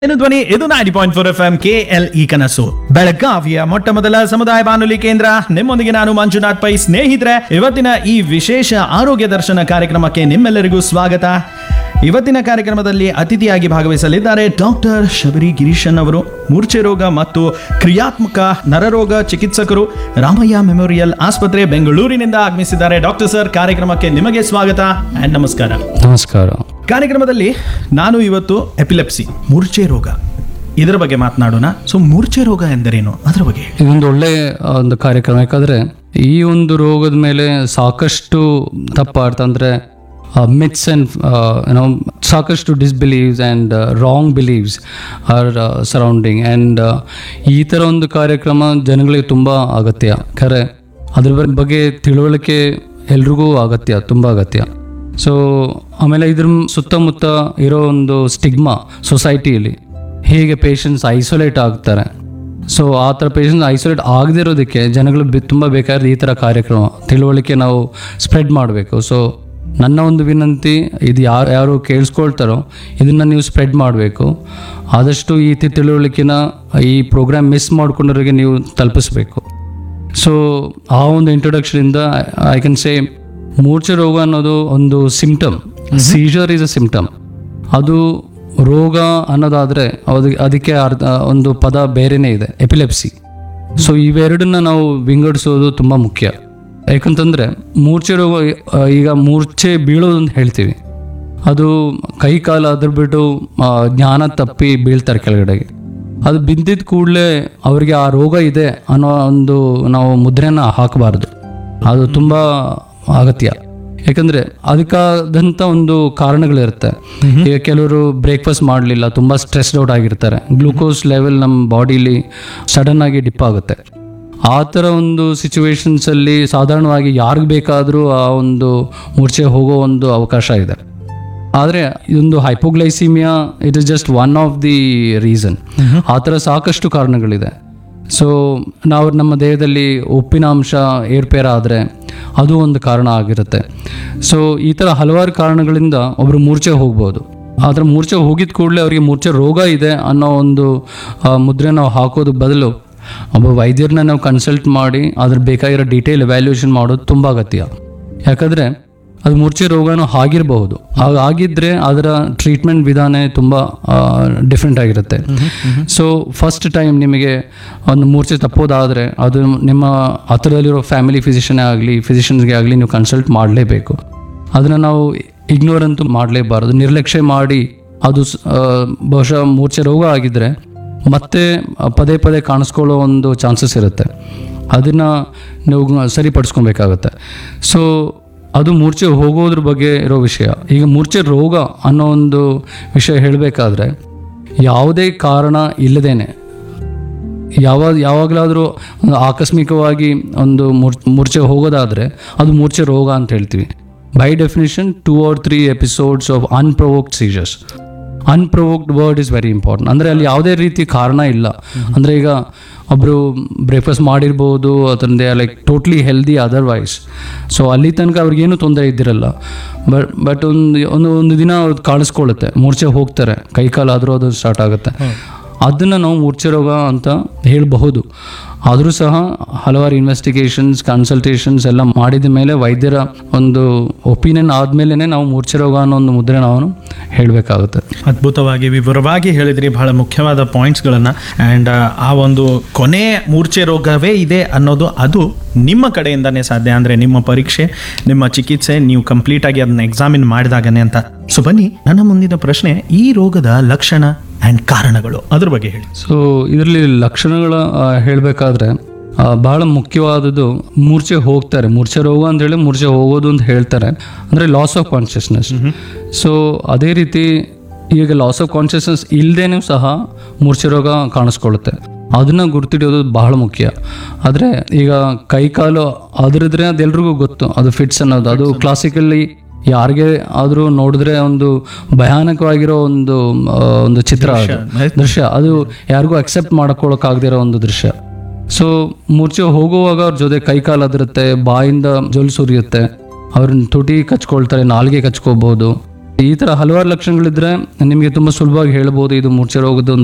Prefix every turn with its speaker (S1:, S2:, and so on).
S1: ಏನು ಧ್ವನಿ ಇದು ninety point four F M K L E ಕನಸು ಬೆಳಗಾವಿಯ ಮೊಟ್ಟ ಮೊದಲ ಸಮುದಾಯ ಬಾನುಲಿ ಕೇಂದ್ರ ನಿಮ್ಮೊಂದಿಗೆ ನಾನು ಮಂಜುನಾಥ್ ಪೈ ಸ್ನೇಹಿತರೆ ಇವತ್ತಿನ ಈ ವಿಶೇಷ ಆರೋಗ್ಯ ದರ್ಶನ ಕಾರ್ಯಕ್ರಮಕ್ಕೆ ನಿಮ್ಮೆಲ್ಲರಿಗೂ ಸ್ವಾಗತ ಇವತ್ತಿನ ಕಾರ್ಯಕ್ರಮದಲ್ಲಿ ಅತಿಥಿಯಾಗಿ ಭಾಗವಹಿಸಲಿದ್ದಾರೆ ಡಾಕ್ಟರ್ ಶಬರಿ ಗಿರೀಶನ್ ಅವರು ಮೂರ್ಛೆ ರೋಗ ಮತ್ತು ಕ್ರಿಯಾತ್ಮಕ ನರರೋಗ ಚಿಕಿತ್ಸಕರು ರಾಮಯ್ಯ ಮೆಮೋರಿಯಲ್ ಆಸ್ಪತ್ರೆ ಬೆಂಗಳೂರಿನಿಂದ ಆಗಮಿಸಿದ್ದಾರೆ ಡಾಕ್ಟರ್ ಸರ್ ಕಾರ್ಯಕ್ರಮಕ್ಕೆ ನಿಮಗೆ ಸ್ವಾಗತ ಅಂಡ್ ನಮಸ್ಕಾರ
S2: ನಮಸ್ಕಾರ
S1: ಕಾರ್ಯಕ್ರಮದಲ್ಲಿ ನಾನು ಇವತ್ತು ಎಪಿಲೆಪ್ಸಿ ಮೂರ್ಛೆ ರೋಗ ಇದರ ಬಗ್ಗೆ ಮಾತನಾಡೋಣ ಸೊ ಮೂರ್ಛೆ ರೋಗ ಎಂದರೇನು ಅದರ ಬಗ್ಗೆ ಹೇಳಿ
S2: ಇದೊಂದು ಒಳ್ಳೆ ಆ, ಒಂದು ಕಾರ್ಯಕ್ರಮ ಯಾಕಂದ್ರೆ ಈ ಒಂದು ರೋಗದ ಮೇಲೆ ಸಾಕಷ್ಟು ತಪ್ಪಾರ್ಥ ಅಂದ್ರೆ ಮಿತ್ಸ್ ಅಂಡ್ ಏನೋ ಸಾಕಷ್ಟು disbelieves and wrong believes are surrounding and ಈ ಥರ ಒಂದು ಕಾರ್ಯಕ್ರಮ ಜನಗಳಿಗೆ ತುಂಬ ಅಗತ್ಯ ಖರೆ ಅದ್ರ ಬ- ಬಗ್ಗೆ ತಿಳುವಳಿಕೆ ಎಲ್ರಿಗೂ ಅಗತ್ಯ ತುಂಬ ಅಗತ್ಯ ಸೊ ಆಮೇಲೆ ಇದ್ರ ಸುತ್ತಮುತ್ತ ಇರೋ ಒಂದು ಸ್ಟಿಗ್ಮಾ ಸೊಸೈಟಿಯಲ್ಲಿ ಹೇಗೆ ಪೇಷಂಟ್ಸ್ ಐಸೋಲೇಟ್ ಆಗ್ತಾರೆ ಸೊ ಆ ಥರ ಪೇಷಂಟ್ಸ್ ಐಸೋಲೇಟ್ ಆಗದೇ ಇರೋದಕ್ಕೆ ಜನಗಳು ಬೆ- ತುಂಬ ಬೇಕಾದ್ರೆ ಈ ಥರ ಕಾರ್ಯಕ್ರಮ ತಿಳುವಳಿಕೆ ನಾವು ಸ್ಪ್ರೆಡ್ ಮಾಡಬೇಕು ಸೊ ನನ್ನ ಒಂದು ವಿನಂತಿ ಇದು ಯಾರು ಯಾರು ಕೇಳಿಸ್ಕೊಳ್ತಾರೋ ಇದನ್ನು ನೀವು ಸ್ಪ್ರೆಡ್ ಮಾಡಬೇಕು ಆದಷ್ಟು ಈ ತಿ- ತಿಳುವಳಿಕೆನ ಈ ಪ್ರೋಗ್ರಾಮ್ ಮಿಸ್ ಮಾಡ್ಕೊಂಡವ್ರಿಗೆ ನೀವು ತಲುಪಿಸ್ಬೇಕು ಸೊ ಆ ಒಂದು ಇಂಟ್ರೊಡಕ್ಷನಿಂದ ಐ ಕ್ಯಾನ್ ಸೇ ಮೂರ್ಛೆ ರೋಗ ಅನ್ನೋದು ಒಂದು symptom seizure is a symptom ಅದು ರೋಗ ಅನ್ನೋದಾದರೆ ಅದು ಅದಕ್ಕೆ ಅರ್ಧ ಒಂದು ಪದ ಬೇರೆನೇ ಇದೆ ಎಪಿಲೆಪ್ಸಿ ಸೊ ಇವೆರಡನ್ನ ನಾವು ವಿಂಗಡಿಸೋದು ತುಂಬ ಮುಖ್ಯ ಯಾಕಂತಂದರೆ ಮೂರ್ಛೆ ರೋಗ ಆ, ಈಗ ಮೂರ್ಛೆ ಬೀಳೋದು ಅಂತ ಹೇಳ್ತೀವಿ ಅದು ಕೈ ಕಾಲು ಅದ್ರ ಬಿಟ್ಟು ಆ, ಜ್ಞಾನ ತಪ್ಪಿ ಬೀಳ್ತಾರೆ ಕೆಳಗಡೆಗೆ ಅದು ಬಿದ್ದಿದ್ದ ಕೂಡಲೇ ಅವರಿಗೆ ಆ ರೋಗ ಇದೆ ಅನ್ನೋ ಒಂದು ನಾವು ಮುದ್ರೆನ ಹಾಕಬಾರ್ದು ಅದು ತುಂಬ ಅಗತ್ಯ ಯಾಕಂದರೆ ಅದಕ್ಕಾದಂಥ ಒಂದು ಕಾರಣಗಳಿರುತ್ತೆ ಈಗ ಕೆಲವರು ಬ್ರೇಕ್ಫಾಸ್ಟ್ ಮಾಡಲಿಲ್ಲ ತುಂಬ ಸ್ಟ್ರೆಸ್ಡ್ ಔಟ್ ಆಗಿರ್ತಾರೆ ಗ್ಲೂಕೋಸ್ ಲೆವೆಲ್ ನಮ್ಮ ಬಾಡಿಲಿ ಸಡನ್ ಆಗಿ ಡಿಪ್ ಆಗುತ್ತೆ ಆ ಥರ ಒಂದು ಸಿಚುವೇಶನ್ಸಲ್ಲಿ ಸಾಧಾರಣವಾಗಿ ಯಾರಿಗೆ ಬೇಕಾದರೂ ಆ ಒಂದು ಮೂರ್ಛೆ ಹೋಗೋ ಒಂದು ಅವಕಾಶ ಇದೆ ಆದರೆ ಇದೊಂದು hypoglycaemia it is just one of the reason ಆ ಥರ ಸಾಕಷ್ಟು ಕಾರಣಗಳಿದೆ ಸೊ ನಾವು ನಮ್ಮ ದೇಹದಲ್ಲಿ ಉಪ್ಪಿನ ಅಂಶ ಏರ್ಪೇರ ಆದರೆ ಅದು ಒಂದು ಕಾರಣ ಆಗಿರುತ್ತೆ ಸೊ ಈ ಥರ ಹಲವಾರು ಕಾರಣಗಳಿಂದ ಒಬ್ಬರು ಮೂರ್ಛೆ ಹೋಗ್ಬೋದು ಆದರೆ ಮೂರ್ಛೆ ಹೋಗಿದ ಕೂಡಲೇ ಅವರಿಗೆ ಮೂರ್ಛೆ ರೋಗ ಇದೆ ಅನ್ನೋ ಒಂದು ಆ, ಮುದ್ರೆ ನಾವು ಹಾಕೋದು ಬದಲು ಒಬ್ಬ ವೈದ್ಯರನ್ನ ನಾವು ಕನ್ಸಲ್ಟ್ ಮಾಡಿ ಅದ್ರ ಬೇಕಾಗಿರೋ ಡೀಟೇಲ್ ಎವ್ಯಾಲ್ಯೂಯೇಷನ್ ಮಾಡೋದು ತುಂಬ ಅಗತ್ಯ ಯಾಕಂದರೆ ಅದು ಮೂರ್ಛೆ ರೋಗನೂ ಆಗಿರಬಹುದು ಆಗ ಆಗಿದ್ರೆ ಅದರ ಟ್ರೀಟ್ಮೆಂಟ್ ವಿಧಾನ ತುಂಬ ಡಿಫ್ರೆಂಟ್ ಆಗಿರುತ್ತೆ ಸೊ ಫಸ್ಟ್ ಟೈಮ್ ನಿಮಗೆ ಒಂದು ಮೂರ್ಛೆ ತಪ್ಪೋದಾದರೆ ಅದು ನಿಮ್ಮ ಹತ್ರದಲ್ಲಿರೋ ಫ್ಯಾಮಿಲಿ ಫಿಸಿಷಿಯನ್ನೇ ಆಗಲಿ ಫಿಸಿಷಿಯನ್ಸ್ಗೆ ಆಗಲಿ ನೀವು ಕನ್ಸಲ್ಟ್ ಮಾಡಲೇಬೇಕು ಅದನ್ನು ನಾವು ಇಗ್ನೋರ್ ಅಂತೂ ಮಾಡಲೇಬಾರದು ನಿರ್ಲಕ್ಷ್ಯ ಮಾಡಿ ಅದು ಸ್- ಆ, ಬಹುಶಃ ಮೂರ್ಛೆ ರೋಗ ಆಗಿದ್ದರೆ ಮತ್ತೆ ಪದೇ ಪದೇ ಕಾಣಿಸ್ಕೊಳ್ಳೋ ಒಂದು ಚಾನ್ಸಸ್ ಇರುತ್ತೆ ಅದನ್ನು ನೀವು ಸರಿಪಡಿಸ್ಕೊಬೇಕಾಗತ್ತೆ ಸೊ ಅದು ಮೂರ್ಛೆ ಹೋಗೋದ್ರ ಬಗ್ಗೆ ಇರೋ ವಿಷಯ ಈಗ ಮೂರ್ಛೆ ರೋಗ ಅನ್ನೋ ಒಂದು ವಿಷಯ ಹೇಳಬೇಕಾದ್ರೆ ಯಾವುದೇ ಕಾರಣ ಇಲ್ಲದೇನೆ ಯಾವಾಗ ಯಾವಾಗಲಾದರೂ ಒಂದು ಆಕಸ್ಮಿಕವಾಗಿ ಒಂದು ಮೂರ್ ಮೂರ್ಛೆ ಹೋಗೋದಾದರೆ ಅದು ಮೂರ್ಛೆ ರೋಗ ಅಂತ ಹೇಳ್ತೀವಿ by definition two or three episodes of unprovoked seizures unprovoked word is very important ಅಂದರೆ ಅಲ್ಲಿ ಯಾವುದೇ ರೀತಿ ಕಾರಣ ಇಲ್ಲ ಅಂದರೆ ಈಗ ಒಬ್ಬರು ಬ್ರೇಕ್ಫಾಸ್ಟ್ ಮಾಡಿರ್ಬೋದು ಅದರಿಂದ like totally healthy otherwise so ಅಲ್ಲಿ ತನಕ ಅವ್ರಿಗೇನು ತೊಂದರೆ ಇದ್ದಿರಲ್ಲ ಬಟ್ ಬಟ್ ಒಂದು ಒಂದು ಒಂದು ದಿನ ಅವ್ರು ಕಾಣಿಸ್ಕೊಳ್ಳುತ್ತೆ ಮೂರ್ಛೆ ಹೋಗ್ತಾರೆ ಕೈ ಕಾಲು ಆದರೂ ಅದು ಸ್ಟಾರ್ಟ್ ಆಗುತ್ತೆ ಅದನ್ನು ನಾವು ಮೂರ್ಛೆ ರೋಗ ಅಂತ ಹೇಳಬಹುದು ಆದರೂ ಸಹ ಹಲವಾರು ಇನ್ವೆಸ್ಟಿಗೇಷನ್ಸ್ ಕನ್ಸಲ್ಟೇಷನ್ಸ್ ಎಲ್ಲ ಮಾಡಿದ ಮೇಲೆ ವೈದ್ಯರ ಒಂದು ಒಪಿನಿಯನ್ ಆದಮೇಲೆ ನಾವು ಮೂರ್ಛೆ ರೋಗ ಅನ್ನೋ ಒಂದು ಮುದ್ರೆ ನಾವು ಹೇಳಬೇಕಾಗುತ್ತೆ
S1: ಅದ್ಭುತವಾಗಿ ವಿವರವಾಗಿ ಹೇಳಿದ್ರಿ ಬಹಳ ಮುಖ್ಯವಾದ ಪಾಯಿಂಟ್ಸ್ಗಳನ್ನು ಆ್ಯಂಡ್ ಆ ಒಂದು ಕೊನೆ ಮೂರ್ಛೆ ರೋಗವೇ ಇದೆ ಅನ್ನೋದು ಅದು ನಿಮ್ಮ ಕಡೆಯಿಂದನೇ ಸಾಧ್ಯ ಅಂದರೆ ನಿಮ್ಮ ಪರೀಕ್ಷೆ ನಿಮ್ಮ ಚಿಕಿತ್ಸೆ ನೀವು ಕಂಪ್ಲೀಟಾಗಿ ಅದನ್ನ ಎಕ್ಸಾಮಿನ್ ಮಾಡಿದಾಗನೇ ಅಂತ ಸೊ ಬನ್ನಿ ನನ್ನ ಮುಂದಿನ ಪ್ರಶ್ನೆ ಈ ರೋಗದ ಲಕ್ಷಣ ಆ್ಯಂಡ್ ಕಾರಣಗಳು ಅದ್ರ ಬಗ್ಗೆ ಹೇಳಿ
S2: ಸೊ ಇದರಲ್ಲಿ ಲಕ್ಷಣಗಳ ಹೇಳಬೇಕಾದ್ರೆ ಬಹಳ ಮುಖ್ಯವಾದದ್ದು ಮೂರ್ಛೆ ಹೋಗ್ತಾರೆ ಮೂರ್ಛೆ ರೋಗ ಅಂತ ಹೇಳಿ ಮೂರ್ಛೆ ಹೋಗೋದು ಅಂತ ಹೇಳ್ತಾರೆ ಅಂದರೆ ಲಾಸ್ ಆಫ್ ಕಾನ್ಷಿಯಸ್ನೆಸ್ ಸೊ ಅದೇ ರೀತಿ ಈಗ ಲಾಸ್ ಆಫ್ ಕಾನ್ಷಿಯಸ್ನೆಸ್ ಇಲ್ಲದೇನೂ ಸಹ ಮೂರ್ಛೆ ರೋಗ ಕಾಣಿಸ್ಕೊಳ್ಳುತ್ತೆ ಅದನ್ನು ಗುರ್ತಿಡೋದು ಬಹಳ ಮುಖ್ಯ ಆದರೆ ಈಗ ಕೈ ಕಾಲು ಅದರಿದ್ರೆ ಅದೆಲ್ರಿಗೂ ಗೊತ್ತು ಅದು ಫಿಟ್ಸ್ ಅನ್ನೋದು ಅದು ಕ್ಲಾಸಿಕಲ್ಲಿ ಯಾರಿಗೆ ಆದರೂ ನೋಡಿದ್ರೆ ಒಂದು ಭಯಾನಕವಾಗಿರೋ ಒಂದು ಆ, ಒಂದು ಚಿತ್ರ ಅದು ದೃಶ್ಯ ಅದು ಯಾರಿಗೂ ಅಕ್ಸೆಪ್ಟ್ ಮಾಡ್ಕೊಳಕ್ಕಾಗದಿರೋ ಒಂದು ದೃಶ್ಯ ಸೊ ಮೂರ್ಛೆ ಹೋಗುವಾಗ ಅವ್ರ ಜೊತೆ ಕೈ ಕಾಲು ಅದಿರುತ್ತೆ ಬಾಯಿಂದ ಜೊಲ್ ಸುರಿಯುತ್ತೆ ಅವ್ರನ್ನ ತುಟಿ ಕಚ್ಕೊಳ್ತಾರೆ ನಾಲ್ಗೆ ಕಚ್ಕೋಬಹುದು ಈ ತರ ಹಲವಾರು ಲಕ್ಷಣಗಳಿದ್ರೆ ನಿಮಗೆ ತುಂಬಾ ಸುಲಭವಾಗಿ ಹೇಳ್ಬೋದು ಇದು ಮೂರ್ಛೆ ರೋಗದ ಒಂದು